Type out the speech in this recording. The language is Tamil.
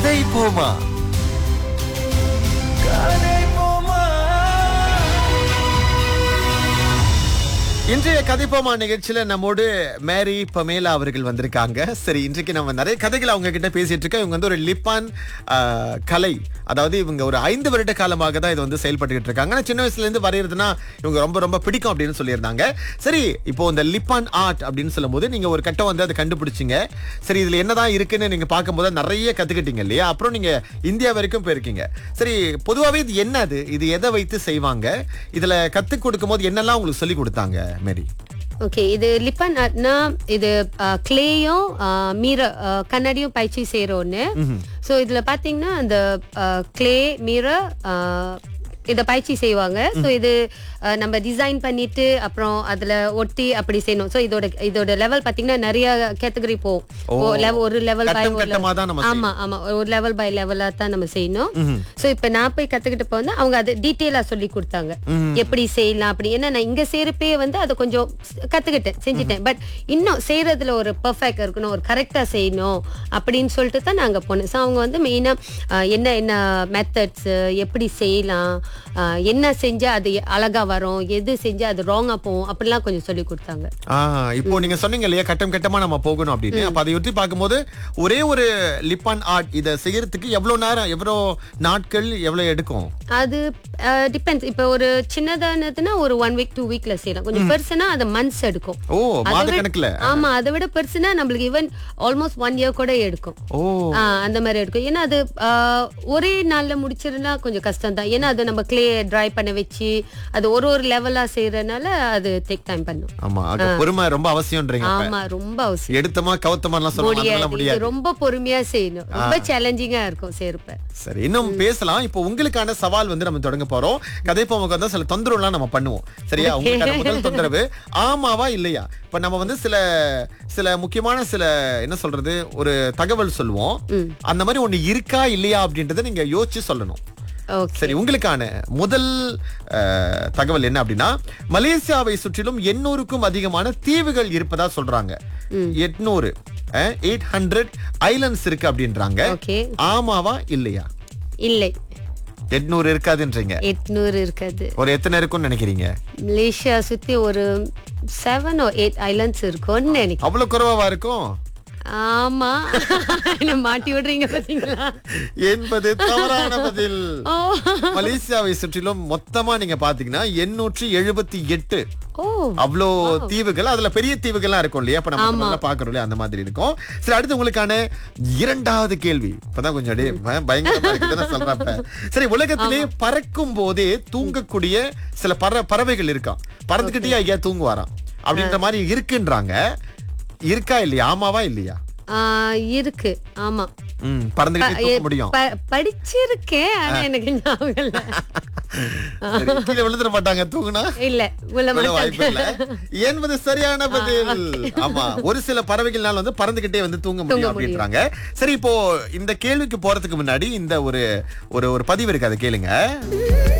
கதை போமா கதை போமா இன்றைய கதைப்போமா நிகழ்ச்சியில நம்மோடு மேரி பமேலா அவர்கள் வந்திருக்காங்க சரி இன்றைக்கு நம்ம நிறைய கதைகள் அவங்க கிட்ட பேசிட்டு இருக்கோம் இவங்க வந்து ஒரு லிப்பான் ஆ, கலை அதாவது இவங்க ஒரு ஐந்து வருட காலமாக தான் இது வந்து செயல்பட்டுக்கிட்டு இருக்காங்க ஆனா சின்ன வயசுல இருந்து வரையறதுனா இவங்க ரொம்ப ரொம்ப பிடிக்கும் அப்படின்னு சொல்லியிருந்தாங்க சரி இப்போ இந்த லிப்பான் ஆர்ட் அப்படின்னு சொல்லும்போது நீங்க ஒரு கட்டம் வந்து அதை கண்டுபிடிச்சீங்க சரி இதுல என்னதான் இருக்குன்னு நீங்க பார்க்கும்போது நிறைய கத்துக்கிட்டீங்க இல்லையா அப்புறம் நீங்க இந்தியா வரைக்கும் போயிருக்கீங்க சரி பொதுவாவே இது என்ன அது இது எதை வைத்து செய்வாங்க இதுல கத்து கொடுக்கும் போது என்னெல்லாம் உங்களுக்கு சொல்லி கொடுத்தாங்க மேரி ஓகே இது லிப்பன் ஆர்ட்னா இது கிளேயும் மீர அஹ், கண்ணாடியும் பயிற்சி செய்யறோன்னு ஸோ இதுல பாத்தீங்கன்னா அந்த கிளே மீர இத பயிற்சி செய்வாங்க ஸோ இது அஹ், நம்ம டிசைன் பண்ணிட்டு அப்புறம் அதுல ஒட்டி அப்படி செய்யணும் ஸோ இதோட இதோட லெவல் பாத்தீங்கன்னா நிறைய கேட்டகரி போகும் ஓ, level- ஒரு லெவல் பை கட்டம் கட்டமா தான் நம்ம ஆமா ஆமா ஒரு லெவல் பை லெவலா தான் நம்ம செய்யணும் சோ இப்ப நான் போய் கத்துக்கிட்டு போனா அவங்க அது டீட்டெயிலா சொல்லி கொடுத்தாங்க எப்படி செய்யலாம் அப்படி ஏன்னா நான் இங்க செய்யறப்பே வந்து அதை கொஞ்சம் கத்துக்கிட்டேன் செஞ்சுட்டேன் பட் இன்னும் செய்யறதுல ஒரு பெர்ஃபெக்ட் இருக்கணும் ஒரு கரெக்டா செய்யணும் அப்படின்னு சொல்லிட்டு தான் நாங்க போனோம் ஸோ அவங்க வந்து மெயினா என்ன என்ன மெத்தட்ஸ் எப்படி செய்யலாம் அஹ், என்ன செஞ்சா அது அழகா வரும் எது செஞ்சா அது ராங்கா போகும் அப்படிலாம் கொஞ்சம் சொல்லி கொடுத்தாங்க ஆ இப்போ நீங்க சொன்னீங்க இல்லையா கட்டம் கட்டமா நம்ம போகணும் அப்படின்னு அப்ப அதை ஒட்டி பார்க்கும்போது ஒரே ஒரு லிப்பான் ஆர்ட் இத செய்யறதுக்கு எவ்வளவு நேரம் எவ்வளவு நாட்கள் எவ்வளவு எடுக்கும் அது டிபெண்ட்ஸ் இப்போ ஒரு சின்னதானதுன்னா ஒரு ஒன் வீக் டூ வீக்ல செய்யலாம் கொஞ்சம் பெருசுனா அது மந்த்ஸ் எடுக்கும் ஓ அதை மாத விட- கணக்குல ஆமா அதை விட பெருசுனா நம்மளுக்கு ஈவன் ஆல்மோஸ்ட் ஒன் இயர் கூட எடுக்கும் ஓ ஆ, அந்த மாதிரி எடுக்கும் ஏன்னா அது ஆ, ஒரே நாள்ல முடிச்சிருந்தா கொஞ்சம் கஷ்டம் தான் ஏன்னா அது நம்ம கிளே ட்ரை பண்ண வச்சு அது ஒரு ஒரு லெவலா செய்யறதுனால அது டேக் டைம் பண்ணும் ஆமா அது பொறுமை ரொம்ப அவசியம்ன்றீங்க அப்ப. ஆமா ரொம்ப அவசியம் எடுத்தமா கவுத்தமா எல்லாம் சொல்லுவாங்க அதெல்லாம் முடியாது முடியாது இது ரொம்ப பொறுமையா செய்யணும் ரொம்ப சேலஞ்சிங்கா இருக்கும் செய்யறப்ப சரி இன்னும் பேசலாம் இப்போ உங்களுக்கான சவால் வந்து நம்ம தொடங்க போறோம் கதைப்போமுக்கு வந்து சில தொந்தரவுலாம் நம்ம பண்ணுவோம் சரியா உங்களுக்கான முதல் தொந்தரவு ஆமாவா இல்லையா இப்ப நம்ம வந்து சில சில முக்கியமான சில என்ன சொல்றது ஒரு தகவல் சொல்லுவோம் அந்த மாதிரி ஒண்ணு இருக்கா இல்லையா அப்படின்றத நீங்க யோசிச்சு சொல்லணும் ஓகே சரி உங்களுக்கான முதல் அஹ், தகவல் என்ன அப்படின்னா மலேசியாவை சுற்றிலும் எண்ணூறுக்கும் அதிகமான தீவுகள் இருப்பதா சொல்றாங்க எட்நூறு எயிட் ஹண்ட்ரட் ஐலண்ட்ஸ் இருக்கு அப்படின்றாங்க ஓகே ஆமாவா இல்லையா இல்லை எட்நூறு இருக்காதுன்றீங்க எட்நூறு இருக்காது ஒரு எத்தனை இருக்கும்னு நினைக்கிறீங்க மலேசியா சுத்தி ஒரு செவன் ஓ எயிட் ஐலாண்ட்ஸ் இருக்கும்னு நினைக்கிறேன் அவ்வளவு குறைவா இருக்கும் ஆமா என்ன மாட்டி விடுறீங்க பாத்தீங்களா என்பது தவறான பதில் ஓ மலேசியாவை சுற்றிலும் மொத்தமா நீங்க பாத்தீங்கன்னா எண்ணூற்றி எழுபத்தி எட்டு ஓ அவ்வளோ தீவுகள் அதுல பெரிய தீவுகள்லாம் இருக்கும் இல்லையா இப்ப நம்ம நல்லா பாக்குறோம் இல்லையா அந்த மாதிரி இருக்கும் சரி அடுத்து உங்களுக்கான இரண்டாவது கேள்வி இப்பதான் கொஞ்சம் அப்படியே பய- பயங்கரமா இருக்குதுன்னு சொல்றப்ப சரி உலகத்திலே பறக்கும் போதே தூங்கக்கூடிய சில பற பறவைகள் இருக்காம் பறந்துகிட்டே ஐயா தூங்குவாராம் அப்படின்ற மாதிரி இருக்குன்றாங்க இருக்கா இல்லையா ஆமாவா இல்லையா ஆ, இருக்கு ஆமா ம் பறந்துகிட்டே தூங்க முடியும் ப- படிச்சிருக்கேன் ஆனா எனக்கு ஞாபகம் இல்ல சரி, கீழே விழுந்துட மாட்டாங்க தூங்குனா இல்ல உள்ள விழ வாய்ப்பு இல்ல என்பது சரியான பதில் ஆமா ஒரு சில பறவைகள்னால வந்து பறந்துகிட்டே வந்து தூங்க முடியும் அப்படின்றாங்க சரி இப்போ இந்த கேள்விக்கு போறதுக்கு முன்னாடி இந்த ஒரு ஒரு ஒரு பதிவு இருக்கு அதை கேளுங்க